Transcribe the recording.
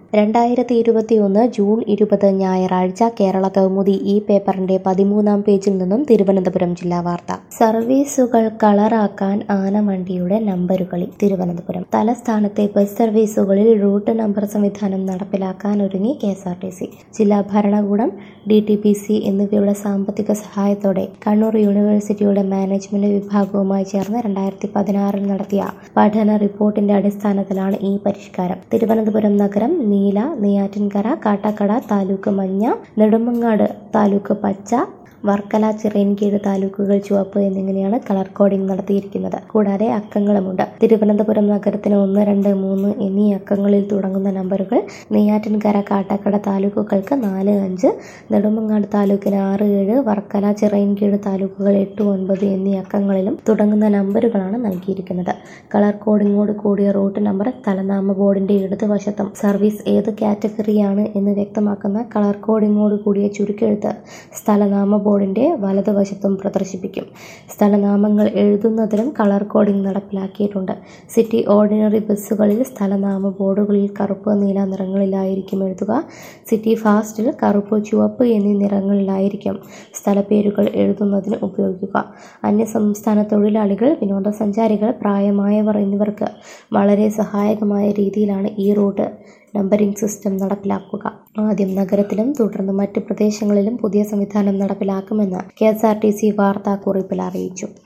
രണ്ടായിരത്തി ഇരുപത്തിയൊന്ന് ജൂൺ ഇരുപത് ഞായറാഴ്ച കേരള കൗമുദി ഈ പേപ്പറിന്റെ പതിമൂന്നാം പേജിൽ നിന്നും തിരുവനന്തപുരം ജില്ലാ വാർത്ത സർവീസുകൾ കളറാക്കാൻ ആനവണ്ടിയുടെ നമ്പരുകളി തിരുവനന്തപുരം തലസ്ഥാനത്തെ ബസ് സർവീസുകളിൽ റൂട്ട് നമ്പർ സംവിധാനം നടപ്പിലാക്കാൻ ഒരുങ്ങി K S R T C ജില്ലാ ഭരണകൂടം ഡി ടി പി സി എന്നിവയുടെ സാമ്പത്തിക സഹായത്തോടെ കണ്ണൂർ യൂണിവേഴ്സിറ്റിയുടെ മാനേജ്മെന്റ് വിഭാഗവുമായി ചേർന്ന് രണ്ടായിരത്തി പതിനാറിൽ നടത്തിയ പഠന റിപ്പോർട്ടിന്റെ അടിസ്ഥാനത്തിലാണ് ഈ പരിഷ്കാരം തിരുവനന്തപുരം നഗരം നീല നെയ്യാറ്റിൻകര കാട്ടാക്കട താലൂക്ക് മഞ്ഞ നെടുമങ്ങാട് താലൂക്ക് പച്ച വർക്കല ചിറയൻകീഴ് താലൂക്കുകൾ ചുവപ്പ് എന്നിങ്ങനെയാണ് കളർ കോഡിംഗ് നടത്തിയിരിക്കുന്നത് കൂടാതെ അക്കങ്ങളുമുണ്ട് തിരുവനന്തപുരം നഗരത്തിന് ഒന്ന് രണ്ട് മൂന്ന് എന്നീ അക്കങ്ങളിൽ തുടങ്ങുന്ന നമ്പറുകൾ നെയ്യാറ്റിൻകര കാട്ടാക്കട താലൂക്കുകൾക്ക് നാല് അഞ്ച് നെടുമങ്ങാട് താലൂക്കിന് ആറ് ഏഴ് വർക്കല ചിറയൻകീഴ് താലൂക്കുകൾ എട്ട് ഒൻപത് എന്നീ അക്കങ്ങളിലും തുടങ്ങുന്ന നമ്പറുകളാണ് നൽകിയിരിക്കുന്നത് കളർ കോഡിങ്ങോട് കൂടിയ റൂട്ട് നമ്പർ സ്ഥലനാമ ബോർഡിന്റെ ഇടതുവശത്തും സർവീസ് ഏത് കാറ്റഗറിയാണ് എന്ന് വ്യക്തമാക്കുന്ന കളർ കോഡിങ്ങോട് കൂടിയ ചുരുക്കെഴുത്ത് സ്ഥലനാമ ബോർഡിന്റെ വലതുവശത്തും പ്രദർശിപ്പിക്കും സ്ഥലനാമങ്ങൾ എഴുതുന്നതിലും കളർ കോഡിംഗ് നടപ്പിലാക്കിയിട്ടുണ്ട് സിറ്റി ഓർഡിനറി ബസ്സുകളിൽ സ്ഥലനാമ ബോർഡുകളിൽ കറുപ്പ് നീല നിറങ്ങളിലായിരിക്കും എഴുതുക സിറ്റി ഫാസ്റ്റിൽ കറുപ്പ് ചുവപ്പ് എന്നീ നിറങ്ങളിലായിരിക്കും സ്ഥലപ്പേരുകൾ എഴുതുന്നതിന് ഉപയോഗിക്കുക അന്യസംസ്ഥാന തൊഴിലാളികൾ വിനോദസഞ്ചാരികൾ പ്രായമായവർ എന്നിവർക്ക് വളരെ സഹായകമായ രീതിയിലാണ് ഈ റൂട്ട് നമ്പറിംഗ് സിസ്റ്റം നടപ്പിലാക്കുക ആദ്യം നഗരത്തിലും തുടർന്ന് മറ്റ് പ്രദേശങ്ങളിലും പുതിയ സംവിധാനം നടപ്പിലാക്കുമെന്ന് K S R T C വാർത്താക്കുറിപ്പിൽ അറിയിച്ചു